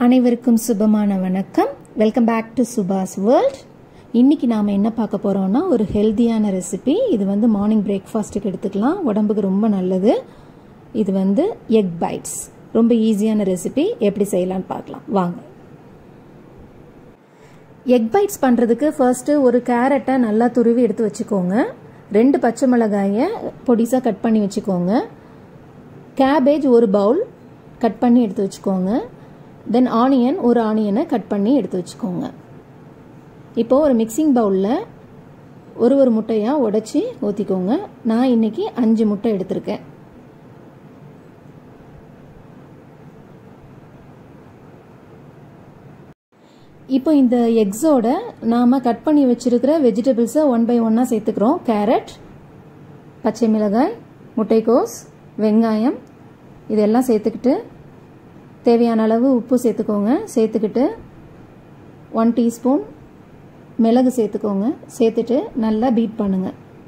அனைவருக்கும் சுபமான வணக்கம் வெல்கம் பேக் டு சுபாஸ் வேர்ல்ட் இன்னைக்கு நாம் என்ன பார்க்க போகிறோம்னா ஒரு ஹெல்த்தியான ரெசிபி இது வந்து மார்னிங் பிரேக்ஃபாஸ்ட்டுக்கு எடுத்துக்கலாம் உடம்புக்கு ரொம்ப நல்லது இது வந்து எக் பைட்ஸ் ரொம்ப ஈஸியான ரெசிபி எப்படி செய்யலான்னு பார்க்கலாம் வாங்க எக் பைட்ஸ் பண்ணுறதுக்கு ஃபர்ஸ்ட்டு ஒரு கேரட்டை நல்லா துருவி எடுத்து வச்சுக்கோங்க ரெண்டு பச்சை மிளகாயை பொடிசாக கட் பண்ணி வச்சுக்கோங்க கேபேஜ் ஒரு பவுல் கட் பண்ணி எடுத்து வச்சுக்கோங்க தென் ஆனியன் ஒரு ஆனியனை கட் பண்ணி எடுத்து வச்சுக்கோங்க இப்போது ஒரு மிக்சிங் பவுலில் ஒரு ஒரு முட்டையாக உடச்சி ஊற்றிக்கோங்க நான் இன்னைக்கு அஞ்சு முட்டை எடுத்திருக்கேன் இப்போ இந்த எக்ஸோட நாம் கட் பண்ணி வச்சிருக்கிற வெஜிடபிள்ஸை ஒன் பை ஒன்னாக சேர்த்துக்கிறோம் கேரட் பச்சை மிளகாய் முட்டைக்கோஸ் வெங்காயம் இதெல்லாம் சேர்த்துக்கிட்டு தேவையான அளவு உப்பு சேர்த்துக்கோங்க சேர்த்துக்கிட்டு ஒன் டீஸ்பூன் மிளகு சேர்த்துக்கோங்க சேர்த்துட்டு நல்லா பீட் பண்ணுங்க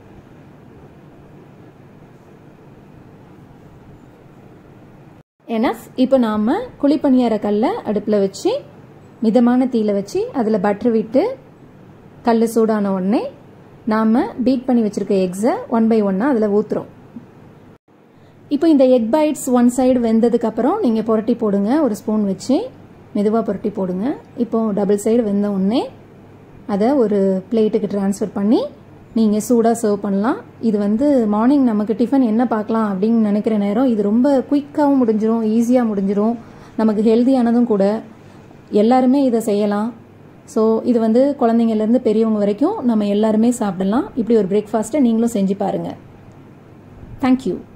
எனஃப் இப்போ நாம் குழிப்பணியார கல்லை அடுப்பில் வச்சு மிதமான தீயில வச்சு அதில் பட்டர் விட்டு கல் சூடான உடனே நாம் பீட் பண்ணி வச்சுருக்க எக்ஸை ஒன் பை ஒன்னாக அதில் ஊற்றுறோம் இப்போ இந்த எக் பைட்ஸ் ஒன் சைடு வெந்ததுக்கு அப்புறம் நீங்கள் புரட்டி போடுங்க ஒரு ஸ்பூன் வச்சு மெதுவாக புரட்டி போடுங்க இப்போ டபுள் சைடு வெந்த உடனே அதை ஒரு பிளேட்டுக்கு ட்ரான்ஸ்ஃபர் பண்ணி நீங்கள் சூடாக சர்வ் பண்ணலாம் இது வந்து மார்னிங் நமக்கு டிஃபன் என்ன பார்க்கலாம் அப்படின்னு நினைக்கிற நேரம் இது ரொம்ப குயிக்காகவும் முடிஞ்சிடும் ஈஸியாக முடிஞ்சிடும் நமக்கு ஹெல்த்தியானதும் கூட எல்லாருமே இதை செய்யலாம் ஸோ இது வந்து குழந்தைங்கலேருந்து பெரியவங்க வரைக்கும் நம்ம எல்லாருமே சாப்பிடலாம் இப்படி ஒரு பிரேக்ஃபாஸ்ட்டை நீங்களும் செஞ்சு பாருங்கள் தேங்க்யூ